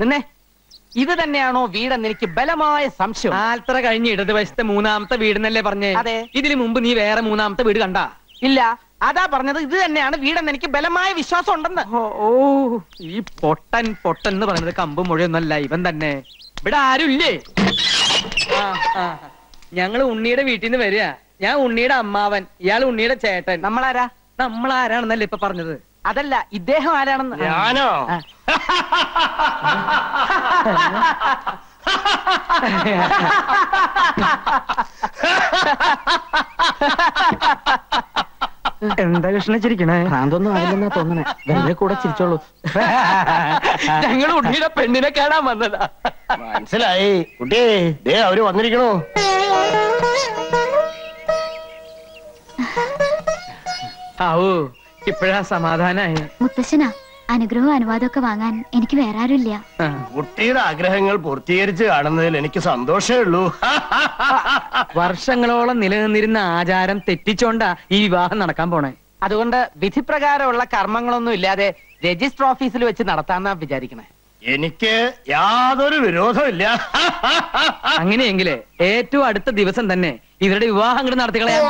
നിന്നെ ഇത് തന്നെയാണോ വീടെന്ന് എനിക്ക് ബലമായ സംശയം ആൽത്തറ കഴിഞ്ഞ് ഇടതുവശത്തെ മൂന്നാമത്തെ വീടെന്നല്ലേ പറഞ്ഞേ അതെ. ഇതിനു മുമ്പ് നീ വേറെ മൂന്നാമത്തെ വീട് കണ്ടാ ഇല്ല അതാ പറഞ്ഞത് ഇത് തന്നെയാണ് വീടെന്ന് എനിക്ക് ബലമായ വിശ്വാസം ഉണ്ടെന്ന് ഓ ഓ, ഈ പൊട്ടൻ പൊട്ടൻ എന്ന് പറയുന്നത് കമ്പ് മുഴയൊന്നല്ല ഇവൻ തന്നെ ഇവിടെ ആരും ഇല്ലേ ആ, ആ. ഞങ്ങള് ഉണ്ണിയുടെ വീട്ടിൽ നിന്ന് വരിക ഞാൻ ഉണ്ണിയുടെ അമ്മാവൻ ഇയാൾ ഉണ്ണിയുടെ ചേട്ടൻ നമ്മളാരാ നമ്മൾ ആരാണെന്നല്ലേ ഇപ്പൊ പറഞ്ഞത് അതല്ല ഇദ്ദേഹം ആരാണെന്ന് ഞാനോ ആ. എന്താ കൃഷ്ണ ചിരിക്കണേ ഭ്രാന്തൊന്നും ആയില്ലെന്നാ തോന്നണേ വെറുതെ കൂടെ ചിരിച്ചോളൂ ഞങ്ങൾ ഉണ്ണിയുടെ പെണ്ണിനെ കാണാൻ വന്നതാ മനസ്സിലായി കുട്ടിയെ ദേ അവര് വന്നിരിക്കണോ ആവൂ ഇപ്പഴാ സമാധാനായി മുത്തശ്ശനാ അനുഗ്രഹവും അനുവാദമൊക്കെ വാങ്ങാൻ എനിക്ക് വേറെ ആരുമില്ല ആ. കുട്ടിയുടെ ആഗ്രഹങ്ങൾ പൂർത്തീകരിച്ച് കാണുന്നതിൽ എനിക്ക് സന്തോഷമേ ഉള്ളൂ വർഷങ്ങളോളം നിലനിന്നിരുന്ന ആചാരം തെറ്റിച്ചോണ്ടാ ഈ വിവാഹം നടക്കാൻ പോണേ അതുകൊണ്ട് വിധിപ്രകാരമുള്ള കർമ്മങ്ങളൊന്നും ഇല്ലാതെ രജിസ്റ്റർ ഓഫീസിൽ വെച്ച് നടത്താന്നാ വിചാരിക്കണേ എനിക്ക് യാതൊരു വിരോധമില്ല അങ്ങനെയെങ്കില് ഏറ്റവും അടുത്ത ദിവസം തന്നെ ഇവരുടെ വിവാഹം അങ്ങോട്ട് നടത്തിക്കളയാം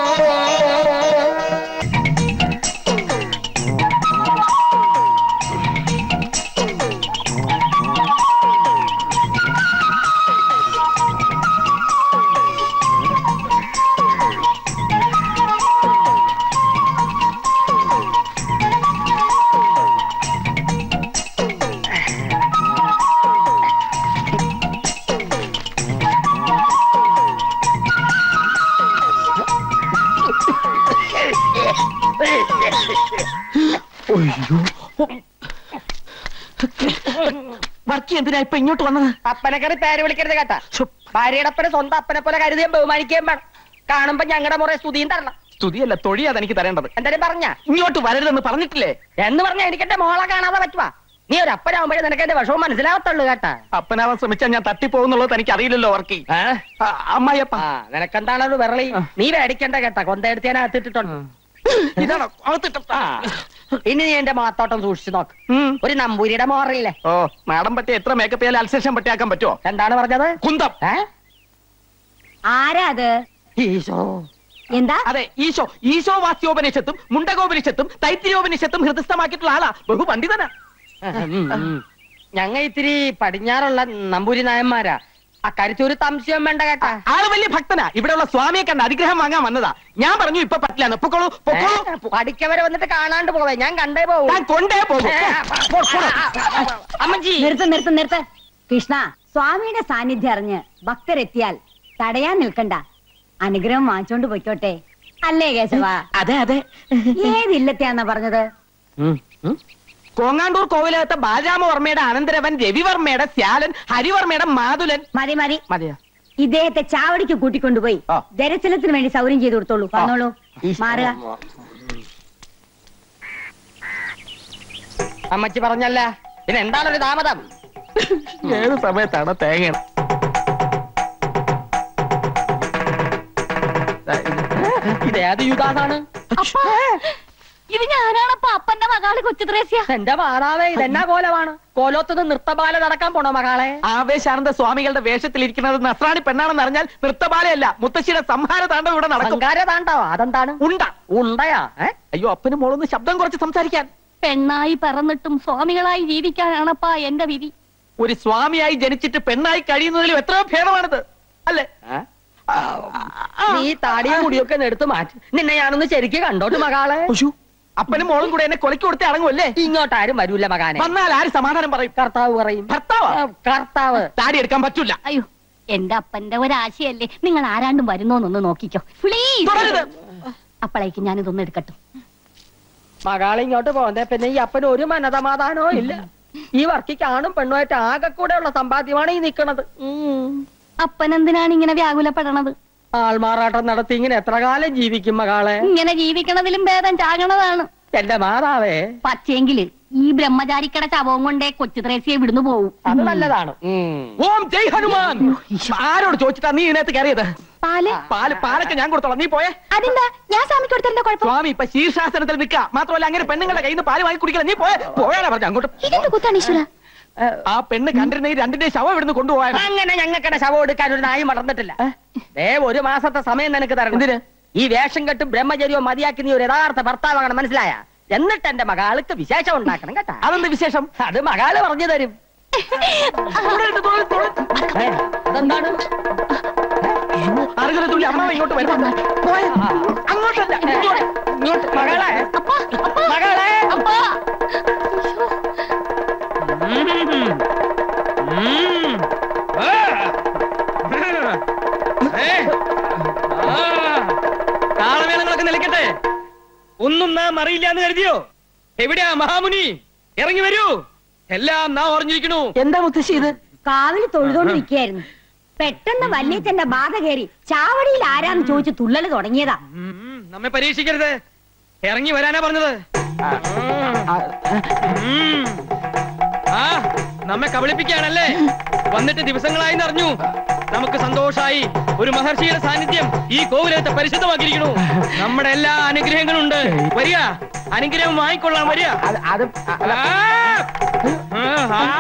വർക്കി എന്തിനാ ഇപ്പൊ ഇങ്ങോട്ട് വന്നത് അപ്പനെ കയറി പേര് വിളിക്കരുത് കേട്ടാ ഭാര്യയുടെ അപ്പനെ സ്വന്തം അപ്പനെ പോലെ കരുതിയും ബഹുമാനിക്കുകയും വേണം കാണുമ്പോ ഞങ്ങളുടെ മുറേ സ്തുതിയും തരണം സ്തുതിയല്ല തൊഴിയാ എനിക്ക് തരേണ്ടത് എന്തായാലും പറഞ്ഞ ഇങ്ങോട്ട് വരരുതെന്ന് പറഞ്ഞിട്ടില്ലേ എന്ന് പറഞ്ഞ എനിക്ക് എന്റെ മോളെ കാണാതെ പറ്റുവാ നീ ഒരു അപ്പനാവുമ്പോഴേ നിനക്ക് എന്റെ വിഷമം മനസ്സിലാവത്തുള്ളൂ കേട്ടാ അപ്പനാവാൻ ശ്രമിച്ചാൽ ഞാൻ തട്ടിപ്പോകുന്നുള്ളത് എനിക്ക് അറിയില്ലല്ലോ വർക്കി ആ, അമ്മായിയപ്പ ആ നിനക്കെന്താണ് ഒരു വിരളി നീ മേടിക്കണ്ട കേട്ടാ കൊന്തയെടുത്ത് ഞാൻ അകത്തിട്ടിട്ടുണ്ട് ഇതാണോ അകത്തിട്ട ആ. ഇനി നീ എന്റെ മാത്തോട്ടം സൂക്ഷിച്ചു നോക്ക് ഉം. ഒരു നമ്പൂരിയുടെ മോറില്ലേ ഓ മാഡം പറ്റി എത്ര മേക്കപ്പ് ചെയ്യാൻ അൽസേഷൻ പറ്റിയാക്കാൻ പറ്റുമോ എന്താണ് പറഞ്ഞത് കുന്തം ഏ ആരാ അത് ഈശോ എന്താ അതെ ഈശോ ഈശോ വാസ്യോപനിഷത്തും മുണ്ടകോപനിഷത്തും തൈത്തിരിയോപനിഷത്തും ഹൃദയസ്ഥമാക്കിയിട്ടുള്ള ആളാ ബഹു പണ്ഡിതനാ ഞങ്ങ ഇത്തിരി പടിഞ്ഞാറുള്ള നമ്പൂരി നായന്മാരാ അക്കാര്യത്തിൽ ഒരു സംശയം വേണ്ട കേട്ടാ ആള് വലിയ ഭക്തനാ ഇവിടെയുള്ള സ്വാമിയെ കണ്ട് അനുഗ്രഹം വാങ്ങാൻ വന്നതാ ഞാൻ പറഞ്ഞു ഇപ്പൊ പറ്റില്ല പൊക്കോളൂ പൊക്കോളൂ പഠിക്കവരെ വന്നിട്ട് കാണാണ്ട് പോവേ ഞാൻ കണ്ടേ പോവൂ ഞാൻ കൊണ്ടേ പോകും അമ്മജി നിർത്ത് നിർത്ത് നിർത്ത് കൃഷ്ണ സ്വാമിയുടെ സാന്നിധ്യം അറിഞ്ഞ് ഭക്തരെത്തിയാൽ തടയാൻ നിൽക്കണ്ട അനുഗ്രഹം വാങ്ങിച്ചോണ്ട് പൊയ്ക്കോട്ടെ അല്ലേ കേശവ അതെ അതെ ഏതില്ലത്തെയാന്നാ പറഞ്ഞത് കോങ്ങാണ്ടൂർ കോവിലകത്തെ ബാലരാമവർമ്മയുടെ അനന്തരവൻ രവിവർമ്മയുടെ ശ്യാലൻ ഹരിവർമ്മയുടെ മാതുലൻ മതി മതി മതിയോ ഇദ്ദേഹത്തെ ചാവടിക്ക് കൂട്ടിക്കൊണ്ടുപോയി ആ. ദർശനത്തിന് വേണ്ടി സൗകര്യം ചെയ്തു കൊടുത്തോളൂ വന്നോളൂ മാറുക അമ്മച്ചി പറഞ്ഞല്ല പിന്നെ എന്താണൊരു താമതം ഏത് സമയത്താണ് തേങ്ങ ഇത് ഏത് യുഗാണ് ഇത് ഞാനാണപ്പ അപ്പന്റെ മകള് കൊച്ചു ത്രേസ്യ എന്റെ മാതാവേ ഇതെന്നാ കോലമാണ് കോലോത്തത് നൃത്തബാല നടക്കാൻ പോണോ മകളെ ആവേശാനന്ദ സ്വാമികളുടെ വേഷത്തിലിരിക്കുന്നത് നസ്രാണി പെണ്ണാണെന്ന് അറിഞ്ഞാൽ നൃത്തബാലയല്ല മുത്തശ്ശിയുടെ സംഹാര താണ്ഡവം ഇവിടെ നടക്കും അഹങ്കാര താണ്ടോ അതെന്താണ് ഉണ്ട ഉണ്ടയാ ഏ? അയ്യോ അപ്പനും മോളൊന്ന് ശബ്ദം കുറച്ച് സംസാരിക്കാൻ പെണ്ണായി പറന്നിട്ടും സ്വാമികളായി ജീവിക്കാനാണപ്പാ എന്റെ വിധി ഒരു സ്വാമിയായി ജനിച്ചിട്ട് പെണ്ണായി കഴിയുന്നതിലും എത്രയോ ഭേദമാണിത് അല്ലേ നീ താടിയും മുടിയൊക്കെ ഒന്ന് എടുത്ത് മാറ്റി നിന്നെ ഞാനൊന്ന് ശരിക്ക് കണ്ടോട്ട് മകളെ ഉശു, അപ്പനും മോളും കൂടെ എന്നെ കൊലക്കി കൊടുത്തേ അടങ്ങുമല്ലേ ഇങ്ങോട്ടാരും വരൂല മകാനെ വന്നാൽ ആര് സമാധാനം പറയും കർത്താവ് പറയും ഭർത്താവാ ആ, കർത്താവ് താടി എടുക്കാൻ പറ്റൂല അയ്യോ എന്റെ അപ്പന്റെ ഒരാശയല്ലേ നിങ്ങൾ ആരാണ്ടും വരുന്നോന്നൊന്ന് നോക്കിക്കോ പ്ലീസ് തുടരുത് അപ്പോഴേക്ക് ഞാനിതൊന്ന് എടുക്കട്ടെ മകളെ ഇങ്ങോട്ട് പോകുന്നേ പിന്നെ ഈ അപ്പന് ഒരു മനതമാധാനോ ഇല്ല ഈ വർക്കി കാണും പെണ്ണുമായിട്ട് ആകെ കൂടെ ഉള്ള സമ്പാദ്യമാണ് ഈ നിക്കണത് ഉം. അപ്പൻ എന്തിനാണ് ഇങ്ങനെ വ്യാകുലപ്പെടണത് ആൾമാറാട്ടം നടത്തി ഇങ്ങനെ എത്ര കാലം ജീവിക്കും മകളെ ഇങ്ങനെ ജീവിക്കണതിലും ഭേദം ചാകണതാണ് എന്റെ മാതാവേ പക്ഷേങ്കില് ഈ ബ്രഹ്മചാരിക്കട ശവവും കൊണ്ടേ കൊച്ചു ത്രേസ്യെ വിടുന്നു പോവും അത് നല്ലതാണ് ഉം. ഓം ജയ് ഹനുമാൻ ആരോട് ചോദിച്ചിട്ടാ നീ ഇതിനകത്ത് കയറിയത് പാല് പാല് പാലൊക്കെ ഞാൻ കൊടുത്തോളാം നീ പോയേ അതെന്താ ഞാൻ സ്വാമിക്ക് കൊടുത്തതിന്റെ കുഴപ്പം സ്വാമി ഇപ്പൊ ശീർഷാസനത്തിൽ നിൽക്കുക മാത്രമല്ല അങ്ങനെ പെണ്ണുങ്ങളുടെ കയ്യിൽ നിന്ന് പാല് വാങ്ങി കുടിക്കില്ല നീ പോയ പോയാലാ പറഞ്ഞു അങ്ങോട്ട് ഇതെന്ത് കുത്താണ് ഈശ്വര ആ പെണ്ണ് കണ്ടിരുന്നെങ്കിൽ രണ്ടിന്റെ ശവം ഇവിടുന്ന് കൊണ്ടുപോകാൻ അങ്ങനെ ഞങ്ങൾക്കിടെ ശവം എടുക്കാൻ ഒരു നായും വളർന്നിട്ടില്ല ദേ ഒരു മാസത്തെ സമയം നിനക്ക് തരണം എന്തിന്? ഈ വേഷം കെട്ടും ബ്രഹ്മചര്യവും മതിയാക്കി നീ ഒരു യഥാർത്ഥ ഭർത്താവാകണം മനസ്സിലായ എന്നിട്ട് എന്റെ മകാൾക്ക് വിശേഷം ഉണ്ടാക്കണം കേട്ടാ അതെന്ത് വിശേഷം അത് മകാള് പറഞ്ഞു തരും ഏ, അതെന്താണ് അറുകല തുള്ളി അമ്മ ഇങ്ങോട്ട് വരുന്നു അങ്ങോട്ടല്ല ഇങ്ങോട്ട്. ഇങ്ങോട്ട് മകളെ മകളെ താളമേളങ്ങളൊക്കെ നിലയ്ക്കട്ടെ ഒന്നും നാം അറിയില്ല എന്ന് കരുതിയോ എവിടെയാ മഹാമുനി ഇറങ്ങി വരൂ എല്ലാം നാം ഓർഞ്ഞിരിക്കണു എന്താ മുത്തശ്ശി ഇത് കാവില് തൊഴുതോണ്ട് നിൽക്കുകയായിരുന്നു പെട്ടെന്ന് വല്യച്ഛന്റെ ബാധ കയറി ചാവടിയിൽ ആരാന്ന് ചോദിച്ച് തുള്ളല് തുടങ്ങിയതാ ഉം, നമ്മെ പരീക്ഷിക്കരുത് ഇറങ്ങി വരാനാ പറഞ്ഞത് ഉം. ആ നമ്മെ കബളിപ്പിക്കുകയാണല്ലേ വന്നിട്ട് ദിവസങ്ങളായി അറിഞ്ഞു നമുക്ക് സന്തോഷായി ഒരു മഹർഷിയുടെ സാന്നിധ്യം ഈ കോവിലത്തെ പരിശുദ്ധമാക്കിയിരിക്കണു നമ്മുടെ എല്ലാ അനുഗ്രഹങ്ങളും ഉണ്ട് വരിക അനുഗ്രഹം വാങ്ങിക്കൊള്ളാം വരിക അത് അത് ആ! ആ! ആ!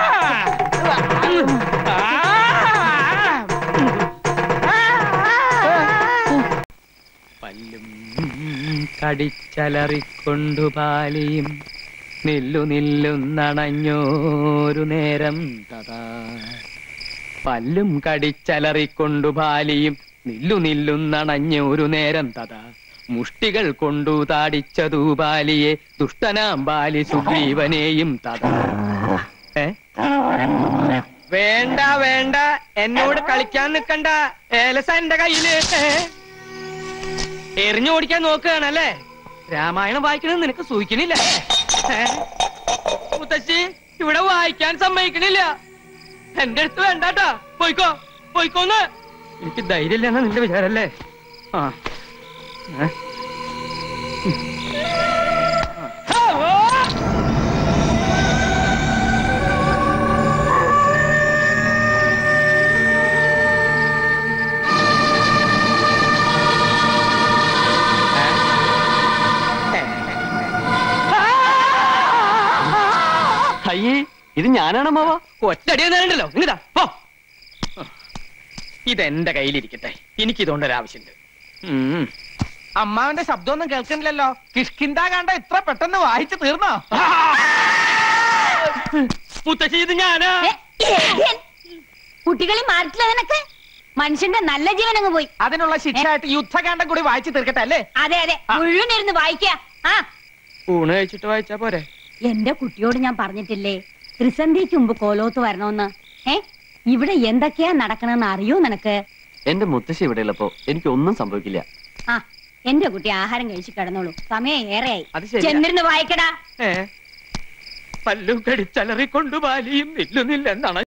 പല്ലും കടിച്ചലറിക്കൊണ്ടു പാലിയും നില്ലു നില്ലുന്നണഞ്ഞോരു നേരം തഥാ പല്ലും കടിച്ചലറിക്കൊണ്ടു പാലിയും നില്ലു നില്ലുന്നണഞ്ഞൊരു നേരം തഥാ മുഷ്ടികൾ കൊണ്ടു താടിച്ചതു ബാലിയെ ദുഷ്ടനാം ബാലി സുഗ്രീവനെയും തഥാ ഏ വേണ്ട വേണ്ട എന്നോട് കളിക്കാൻ നിക്കണ്ട ഏലസ എന്റെ കയ്യില് ഏ? എറിഞ്ഞു ഓടിക്കാൻ നോക്കുകയാണല്ലേ രാമായണം വായിക്കണത് നിനക്ക് സൂഹിക്കണില്ല ഏ? മുത്തശ്ശി ഇവിടെ വായിക്കാൻ സമ്മതിക്കണില്ല എന്റെ അടുത്ത് വേണ്ടാട്ടാ പോയിക്കോ പോയിക്കോന്ന് എനിക്ക് ധൈര്യമില്ലെന്ന നിന്റെ വിചാരല്ലേ ആ ഏ? ആ, ഓ! അയ്യേ ഇത് ഞാനാണ് മാവ ഒറ്റടി നേരണ്ടല്ലോ ഇങ്ങതാ പോ ഇതെന്റെ കയ്യിലിരിക്കട്ടെ എനിക്ക് ഇതുകൊണ്ടൊരു ആവശ്യമുണ്ട് ഉം. അമ്മാവന്റെ ശബ്ദമൊന്നും കേൾക്കണില്ലല്ലോ കിഷ്കിന്താ കണ്ട ഇത്ര പെട്ടെന്ന് വായിച്ചു തീർന്നോ മുത്തശ്ശി ഇത് ഞാനാ ഏ, ഏഷ്യൻ. കുട്ടികളെ മാറിട്ടില്ല നിനക്ക് മനുഷ്യന്റെ നല്ല ജീവൻ അങ്ങ് പോയി അതിനുള്ള ശിക്ഷയായിട്ട് യുദ്ധകാന്ഡം കൂടി വായിച്ചു തീർക്കട്ടെ അല്ലേ അതെ അതെ മുഴുവൻ ഇരുന്ന് വായിക്ക ആ ഊണ് കഴിച്ചിട്ട് വായിച്ചാ പോരെ എന്റെ കുട്ടിയോട് ഞാൻ പറഞ്ഞിട്ടില്ലേ ത്രിസന്ധിക്ക് മുമ്പ് കോലോത്ത് വരണമെന്ന് ഏ ഇവിടെ എന്തൊക്കെയാ നടക്കണെന്ന് അറിയോ നിനക്ക് എന്റെ മുത്തശ്ശി ഇവിടെ ഉള്ളപ്പോ എനിക്ക് ഒന്നും സംഭവിക്കില്ല ആ എന്റെ കുട്ടി ആഹാരം കഴിച്ച് കിടന്നോളൂ സമയം ഏറെയായി അത് ശരിയാ. ചെന്നിരുന്ന് വായിക്കടാ ഏ പല്ലും കടിച്ചലറിക്കൊണ്ടു ബാലിയും നില്ലുന്നില്ലെന്നാണ്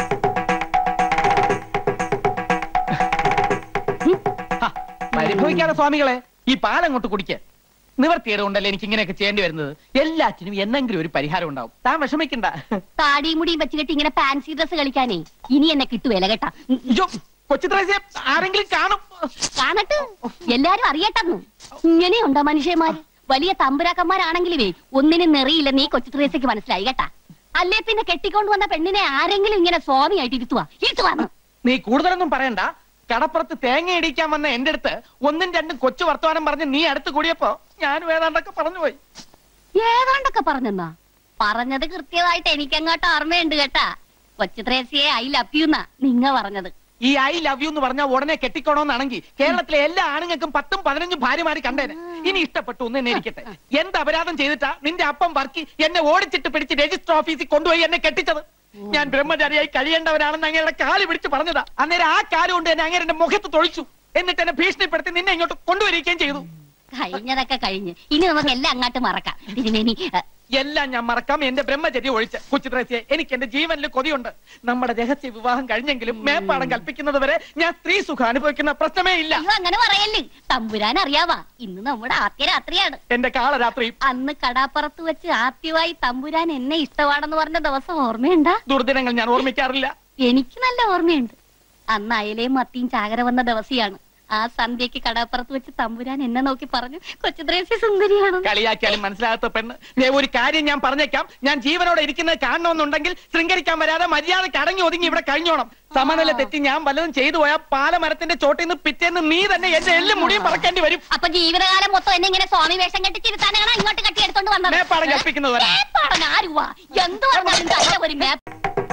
പരിഭവിക്കാതെ സ്വാമികളെ ഈ പാലങ്ങോട്ട് കുടിക്ക നിവർത്തിയുടെ കൊണ്ടല്ലേ എനിക്ക് ഇങ്ങനെയൊക്കെ ചെയ്യേണ്ടി വരുന്നത് എല്ലാറ്റിനും എന്നെങ്കിലും ഒരു പരിഹാരം ഉണ്ടാവും താൻ വിഷമിക്കണ്ട താടിയും മുടിയും വെച്ച് കെട്ടി ഇങ്ങനെ ഫാൻസി ഡ്രസ് കളിക്കാനേ ഇനി എന്നെ കിട്ടുവേല കേട്ടാ അയ്യോ കൊച്ചുത്രേസ്യ ആരെങ്കിലും കാണും കാണട്ടെ എല്ലാരും അറിയട്ടെന്നു ഇങ്ങനെയുണ്ടോ മനുഷ്യന്മാര് വലിയ തമ്പുരാക്കന്മാരാണെങ്കിലുമേ ഒന്നിനും നെറിയില്ല നീ കൊച്ചു ത്രേസയ്ക്ക് മനസ്സിലായി കേട്ടാ അല്ലേ പിന്നെ കെട്ടിക്കൊണ്ട് വന്ന പെണ്ണിനെ ആരെങ്കിലും ഇങ്ങനെ സ്വാമിയായിട്ട് ഇരുത്തുവാ ഇരുത്തുവാന്ന് നീ കൂടുതലൊന്നും പറയണ്ട കടപ്പുറത്ത് തേങ്ങ ഇടിക്കാൻ വന്ന എന്റെ അടുത്ത് ഒന്നും രണ്ടും കൊച്ചു വർത്തമാനം പറഞ്ഞ് നീ അടുത്ത് കൂടിയപ്പോ ഞാനും ഏതാണ്ടൊക്കെ പറഞ്ഞു പോയി ഏതാണ്ടൊക്കെ പറഞ്ഞെന്നാ പറഞ്ഞത് കൃത്യമായിട്ട് എനിക്കങ്ങോട്ട് ഓർമ്മയുണ്ട് കേട്ടാ കൊച്ചു ത്രേസ്യയെ ഐ ലവ് യു എന്നാ നിങ്ങ പറഞ്ഞത് ഈ ഐ ലവ് യു എന്ന് പറഞ്ഞാൽ ഉടനെ കെട്ടിക്കോണോന്നാണെങ്കിൽ കേരളത്തിലെ എല്ലാ ആണുങ്ങൾക്കും പത്തും പതിനഞ്ചും ഭാര്യമാര് കണ്ടേനെ ഇനി ഇഷ്ടപ്പെട്ടു ഒന്ന് എന്നെ ഇരിക്കട്ടെ എന്ത് അപരാധം ചെയ്തിട്ടാ നിന്റെ അപ്പം വർക്കി എന്നെ ഓടിച്ചിട്ട് പിടിച്ച് രജിസ്റ്റർ ഓഫീസിൽ കൊണ്ടുപോയി എന്നെ കെട്ടിച്ചത് ഞാൻ ബ്രഹ്മചാരിയായി കഴിയേണ്ടവനാണെന്ന് അങ്ങയുടെ കാല് പിടിച്ച് പറഞ്ഞതാ അന്നേരം ആ കാല് കൊണ്ട് എന്നെ അങ്ങനെ എന്റെ മുഖത്ത് തൊഴിച്ചു എന്നിട്ട് എന്നെ ഭീഷണിപ്പെടുത്തി നിന്നെ ഇങ്ങോട്ട് കൊണ്ടുവരികയും ചെയ്തു കഴിഞ്ഞതൊക്കെ കഴിഞ്ഞ് ഇനി നമുക്ക് എല്ലാം അങ്ങോട്ട് മറക്കാം തിരുമേനി അഹ്, എല്ലാം ഞാൻ മറക്കാം എന്റെ ബ്രഹ്മചര്യ ഒഴിച്ച് കൊച്ചുത്രേസ്യെ എനിക്ക് എന്റെ ജീവനിൽ കൊതിയുണ്ട് നമ്മുടെ രഹസ്യ വിവാഹം കഴിഞ്ഞെങ്കിലും മേപ്പാടം കൽപ്പിക്കുന്നത് വരെ ഞാൻ സ്ത്രീ സുഖം അനുഭവിക്കുന്ന പ്രശ്നമേ ഇല്ല അയ്യോ അങ്ങനെ പറയല്ലേ തമ്പുരാൻ അറിയാവാ ഇന്ന് നമ്മുടെ ആദ്യ രാത്രിയാണ് എന്റെ കാളരാത്രി അന്ന് കടാപ്പുറത്ത് വെച്ച് ആദ്യമായി തമ്പുരാൻ എന്നെ ഇഷ്ടമാണെന്ന് പറഞ്ഞ ദിവസം ഓർമ്മയുണ്ടാ ദുർദിനങ്ങൾ ഞാൻ ഓർമ്മിക്കാറില്ല എനിക്ക് നല്ല ഓർമ്മയുണ്ട് അന്ന് അയലയും മത്തിയും ചാകര വന്ന ദിവസിയാണ് ആ സന്ധ്യക്ക് കടപ്പുറത്ത് വെച്ച് തമ്പുരാൻ എന്നെ നോക്കി പറഞ്ഞു കൊച്ചു ദ്രേസ്യ സുന്ദരിയാണ് കളിയാക്കിയാലും മനസ്സിലാകാത്ത പെണ്ണ് ദേ ഒരു കാര്യം ഞാൻ പറഞ്ഞേക്കാം ഞാൻ ജീവനോടെ ഇരിക്കുന്നത് കാണണമെന്നുണ്ടെങ്കിൽ ശൃംഗരിക്കാൻ വരാതെ മര്യാദയ്ക്ക് അടങ്ങി ഒതുങ്ങി ഇവിടെ കഴിഞ്ഞോണം സമനില തെറ്റി ഞാൻ വല്ലതും ചെയ്തു പോയാൽ പാലമരത്തിന്റെ ചോട്ടിൽ നിന്ന് പിറ്റേന്ന് നീ തന്നെ എന്റെ എല്ലും മുടിയും പറക്കേണ്ടി വരും അപ്പൊ ജീവിതകാലം മൊത്തം എന്നെ ഇങ്ങനെ സ്വാമി വേഷം കെട്ടി ചിരുത്താനാണ് ഇങ്ങോട്ട് കെട്ടി എടുത്തോണ്ട് വന്നത് മേപ്പാടം കൽപ്പിക്കുന്നത് വരാം. മേപ്പാടം ആരുവാ എന്ത് പറഞ്ഞാലും തന്റെ ഒരു മേപ്പ്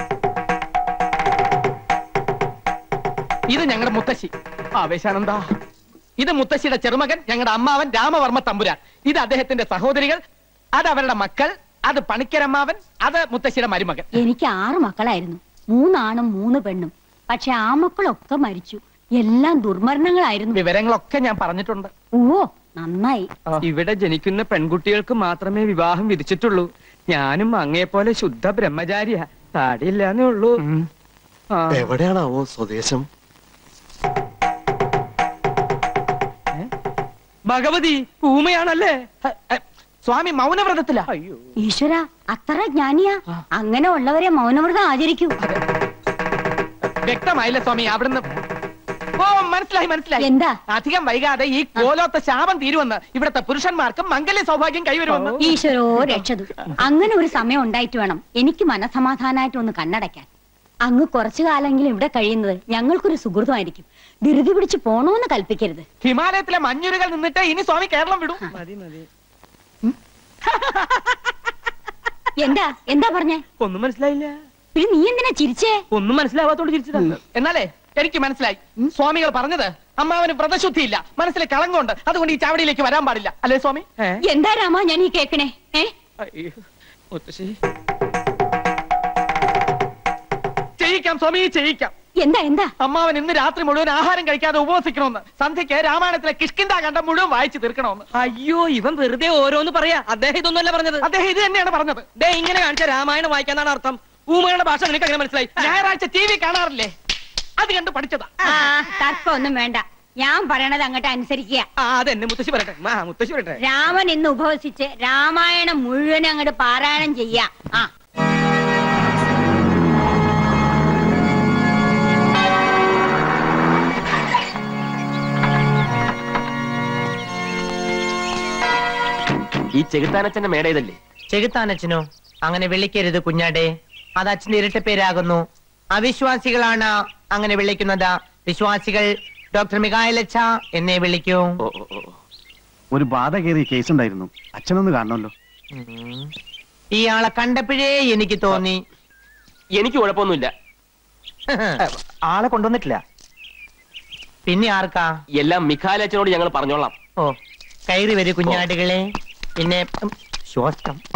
ഇത് ഞങ്ങളുടെ മുത്തശ്ശി ആവേശാനന്ദ ഇത് മുത്തശ്ശിയുടെ ചെറുമകൻ ഞങ്ങളുടെ അമ്മാവൻ രാമവർമ്മ തമ്പുരാൻ ഇത് അദ്ദേഹത്തിന്റെ സഹോദരികൾ അത് അവരുടെ മക്കൾ അത് പണിക്കരമ്മാവൻ അത് മുത്തശ്ശിയുടെ മരുമകൻ എനിക്ക് ആറ് മക്കളായിരുന്നു മൂന്നാണും മൂന്ന് പെണ്ണും പക്ഷെ ആ മക്കളൊക്കെ മരിച്ചു എല്ലാം ദുർമരണങ്ങളായിരുന്നു വിവരങ്ങളൊക്കെ ഞാൻ പറഞ്ഞിട്ടുണ്ട് ഓ നന്നായി ഇവിടെ ജനിക്കുന്ന പെൺകുട്ടികൾക്ക് മാത്രമേ വിവാഹം വിധിച്ചിട്ടുള്ളൂ ഞാനും അങ്ങേപ്പോലെ ശുദ്ധ ബ്രഹ്മചാരിയാ താടിയില്ലാന്നേ ഉള്ളൂ ആ. എവിടെയാണാവോ സ്വദേശം ഭഗവതി ഊമയാണല്ലേ ഹ, ഹ, സ്വാമി മൗനവ്രതത്തില അയ്യോ ഈശ്വര അത്ര ജ്ഞാനിയാ അങ്ങനെ ഉള്ളവരെ മൗനവ്രതം ആചരിക്കൂ വ്യക്തമായില്ല സ്വാമി അവിടുന്ന് ഓ മനസ്സിലായി മനസ്സിലായി എന്താ അധികം വൈകാതെ ഈ കോലോത്ത ശാപം തീരുമെന്ന് ഇവിടുത്തെ പുരുഷന്മാർക്ക് മംഗല്യ സൗഭാഗ്യം കൈവരുമെന്ന് ഈശ്വരോ രക്ഷതു അങ്ങനെ ഒരു സമയം ഉണ്ടായിട്ട് വേണം എനിക്ക് മനസമാധാനമായിട്ട് ഒന്ന് കണ്ണടയ്ക്കാൻ അങ്ങ് കുറച്ചു കാലെങ്കിലും ഇവിടെ കഴിയുന്നത് ഞങ്ങൾക്കൊരു സുഹൃതമായിരിക്കും ധൃതി പിടിച്ച് പോണോന്ന് കൽപ്പിക്കരുത് ഹിമാലയത്തിലെ മഞ്ഞുരുകൾ നിന്നിട്ട് ഇനി സ്വാമി കേരളം വിടും മതി മതി എന്താ എന്താ പറഞ്ഞേ ഒന്നും മനസ്സിലായില്ല പിന്നെ നീ എന്തിനാ ചിരിച്ചേ ഒന്നും മനസ്സിലാവാത്തോണ്ട് ചിരിച്ചതാണ് എന്നാലേ എനിക്ക് മനസ്സിലായി സ്വാമികൾ പറഞ്ഞത് അമ്മാവന് വ്രതശുദ്ധിയില്ല മനസ്സിൽ കളങ്കമുണ്ട് അതുകൊണ്ട് ഈ ചാവടിയിലേക്ക് വരാൻ പാടില്ല അല്ലേ സ്വാമി ഏ? എന്താ രാമ ഞാൻ ഈ കേക്കണേ ഏ അയ്യോ മുത്തശ്ശി ചെയ്യിക്കാം സ്വാമി ചെയ്യിക്കാം എന്താ എന്താ അമ്മാവൻ ഇന്ന് രാത്രി മുഴുവൻ ആഹാരം കഴിക്കാതെ ഉപവസിക്കണമെന്ന് സന്ധ്യയ്ക്ക് രാമായണത്തിലെ കിഷ്കിന്ത കണ്ട മുഴുവൻ വായിച്ചു തീർക്കണമെന്ന് അയ്യോ ഇവൻ വെറുതെ ഓരോന്ന് പറയാ അദ്ദേഹം ഇതൊന്നുമല്ല പറഞ്ഞത് അദ്ദേഹം ഇത് തന്നെയാണ് പറഞ്ഞത് ദേ ഇങ്ങനെ കാണിച്ച രാമായണം വായിക്കാന്നാണ് അർത്ഥം ഊമയുടെ ഭാഷ നിനക്ക് അങ്ങനെ മനസ്സിലായി ഞായറാഴ്ച ടി വി കാണാറില്ലേ അത് കണ്ട് പഠിച്ചതാ ആ തർക്കമൊന്നും വേണ്ട ഞാൻ പറയണത് അങ്ങോട്ട് അനുസരിക്കുക ആ അതെന്നെ മുത്തശ്ശി പറയട്ടെ ആ മുത്തശ്ശി പറയട്ടെ രാമൻ ഇന്ന് ഉപവസിച്ച് രാമായണം മുഴുവൻ അങ്ങോട്ട് പാരായണം ചെയ്യാ ആ ഈ ചെകുത്താനച്ഛന്റെ മേട ഇതല്ലേ ചെകുത്താനച്ഛനോ അങ്ങനെ വിളിക്കരുത് കുഞ്ഞാടെ അത് അച്ഛന്റെ ഇരട്ട പേരാകുന്നു അവിശ്വാസികളാണ് അങ്ങനെ വിളിക്കുന്നത് വിശ്വാസികൾ ഡോക്ടർ മികായലച്ച എന്നെ വിളിക്കൂ ഓ ഓ ഓ ഒരു ബാധ കയറിയ കേസ് ഉണ്ടായിരുന്നു അച്ഛനൊന്ന് കാണണമല്ലോ ഉം. ഇയാളെ കണ്ടപ്പോഴേ എനിക്ക് തോന്നി എനിക്ക് കുഴപ്പമൊന്നുമില്ല ആളെ കൊണ്ടുവന്നിട്ടില്ല പിന്നെ ആർക്കാ എല്ലാം മിഖാലച്ഛനോട് ഞങ്ങൾ പറഞ്ഞോളാം ഓ കയറി വരൂ കുഞ്ഞാടുകളെ പിന്നെ ഉം, ശ്വാസം